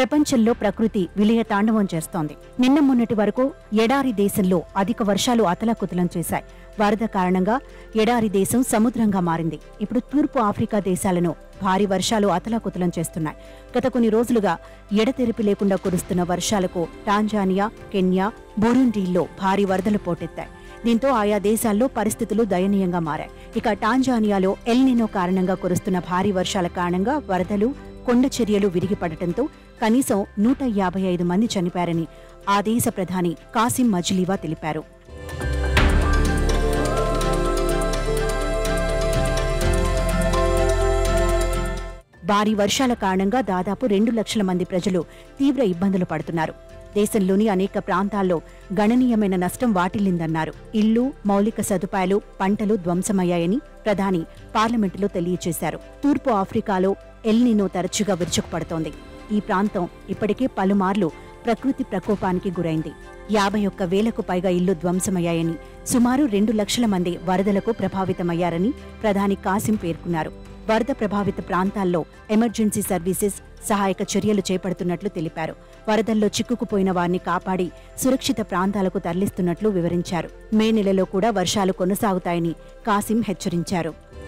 ప్రపంచంలో ప్రకృతి విలయ తాండవం చేస్తోంది నిన్న మొన్నటి వరకు ఎడారి దేశంలో అధిక వర్షాలు అతలాకుతలం చేశాయి వరద కారణంగా ఎడారి దేశం సముద్రంగా మారింది ఇప్పుడు తూర్పు ఆఫ్రికా దేశాలను భారీ వర్షాలు అతలాకుతలం చేస్తున్నాయి గత కొన్ని రోజులుగా ఎడతెరిపి లేకుండా కురుస్తున్న వర్షాలకు టాంజానియా కెన్యా బురుండీల్లో భారీ వరదలు పోటెత్తాయి దీంతో ఆయా దేశాల్లో పరిస్థితులు దయనీయంగా మారాయి ఇక టాంజానియాలో ఎల్నినో కారణంగా కురుస్తున్న భారీ వర్షాల కారణంగా వరదలు కొండ చర్యలు విరిగిపడటంతో కనీసం నూట యాభై ఐదు మంది చనిపారని ఆ దేశ ప్రధాని కాసిం మజ్లీవా తెలిపారు భారీ వర్షాల కారణంగా దాదాపు రెండు లక్షల మంది ప్రజలు తీవ్ర ఇబ్బందులు పడుతున్నారు దేశంలోని అనేక ప్రాంతాల్లో గణనీయమైన నష్టం వాటిల్లిందన్నారు ఇళ్లు మౌలిక సదుపాయాలు పంటలు ధ్వంసమయ్యాయని ప్రధాని పార్లమెంటులో తెలియజేశారు తూర్పు ఆఫ్రికాలో ఎల్నినో తరచుగా విరుచుకుపడుతోంది ఈ ప్రాంతం ఇప్పటికే పలుమార్లు ప్రకృతి ప్రకోపానికి గురైంది యాభై ఒక్క వేలకు పైగా ఇళ్లు ధ్వంసమయ్యాయని సుమారు రెండు లక్షల మంది వరదలకు ప్రభావితమయ్యారని ప్రధాని కాసిం పేర్కొన్నారు వరద ప్రభావిత ప్రాంతాల్లో ఎమర్జెన్సీ సర్వీసెస్ సహాయక చర్యలు చేపడుతున్నట్లు తెలిపారు వరదల్లో చిక్కుకుపోయిన వారిని కాపాడి సురక్షిత ప్రాంతాలకు తరలిస్తున్నట్లు వివరించారు మే నెలలో కూడా వర్షాలు కొనసాగుతాయని కాసిం హెచ్చరించారు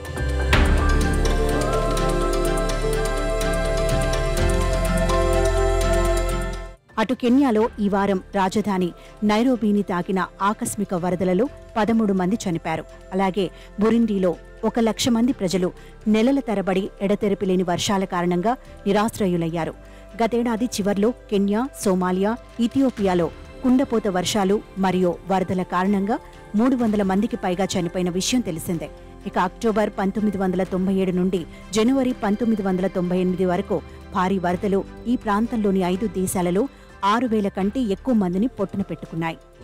అటు కెన్యాలో ఈ వారం రాజధాని నైరోబీని తాకిన ఆకస్మిక వరదలలో పదమూడు మంది చనిపారు అలాగే బురిండీలో ఒక లక్ష మంది ప్రజలు నెలల తరబడి ఎడతెరిపి లేని వర్షాల కారణంగా నిరాశ్రయులయ్యారు గతేడాది చివర్లో కెన్యా సోమాలియా ఇథియోపియాలో కుండపోత వర్షాలు మరియు వరదల కారణంగా మూడు వందల మందికి పైగా చనిపోయిన విషయం తెలిసిందే ఇక అక్టోబర్ పంతొమ్మిది వందల తొంభై ఏడు నుండి జనవరి పంతొమ్మిది వందల తొంభై ఎనిమిది వరకు భారీ వరదలు ఈ ప్రాంతంలోని ఐదు దేశాలలో ఆరు వేల కంటే ఎక్కువ మందిని పొట్టున పెట్టుకున్నాయి